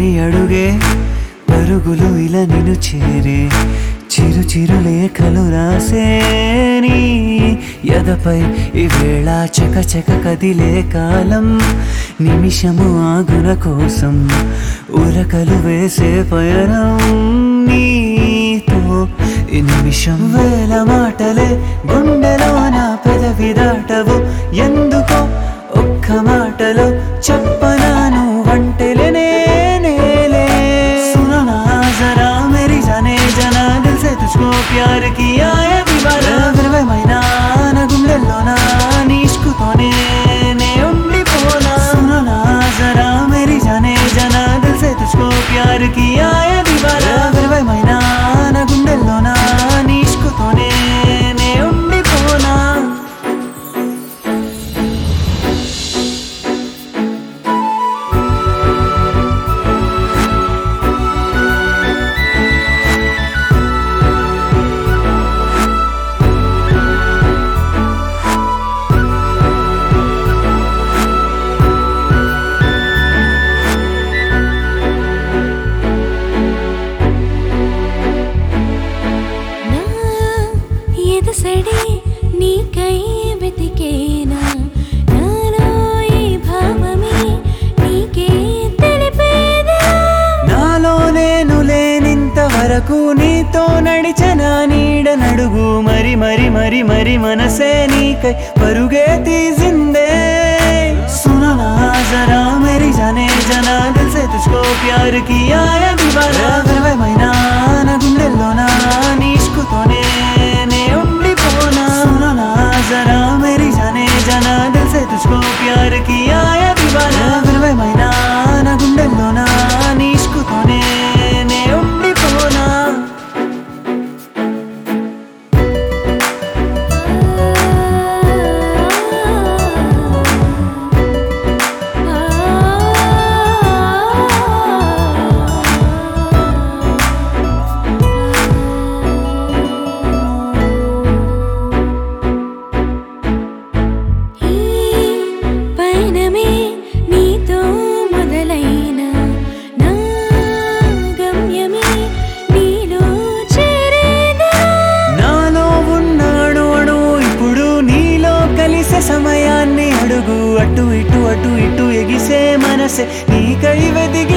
ఆగని అడుగే పరుగులు ఇలా నిన్ను చేరే చిరు చిరు లేఖలు రాసే నీ ఎదపై ఈవేళ చక చక కదిలే కాలం నిమిషము ఆగున కోసం ఉరకలు వేసే పయనం నీతో ఈ నిమిషం వేల మాటలే గుండెలో నా పెదవి దాటవు ఎందుకో ఒక్క మాటలో చెప్పనాను వంటెలనే నేలే सुनो ना जरा मेरी जाने जना दिल से तुझको प्यार किया है दीवाना విరవై మైనా నా గుండెల్లోనా నీ ఇష్కుతోనే నే ఉండిపోనా सुनो ना जरा मेरी जाने जना दिल से तुझको प्यार किया है दीवाना విరవై మైనా నా గుండెల్లోనా నీ ఇష్కుతోనే నే ఉండిపోనా నా ఎదసడి నీకై వెతికేనా నాలో ఈ భావమే నీకే తెలిపేదా నాలో నేను లేనింత వరకు నీతో నడిచన నీడ నడుగు మరి మరి మరి మరి మనసే నీకై పరుగే తీసిందే सुनो ना जरा मेरी जाने जना दिल से तुझको प्यार किया है दीवाना విరవై మైనా నా గుండెల్లోనా నీ ఇష్కుతోనే నే ఉండిపోనా सुनो ना जरा मेरी जाने जना दिल से तुझको प्यार किया है दीवाना విరవై మైనా నా గుండెల్లోనా నీ ఇష్కుతోనే నే ఉండిపోనా ఈ పయనమే నీతో మొదలైన నా గమ్యమే నీలో చేరేదా నాలో ఉన్నాడు అడు ఇప్పుడు నీలో కలిసే సమయాన్ని అడుగు అటు ఇటు అటు ఇటు ఎగిసే మనసే నీకై వెదిగి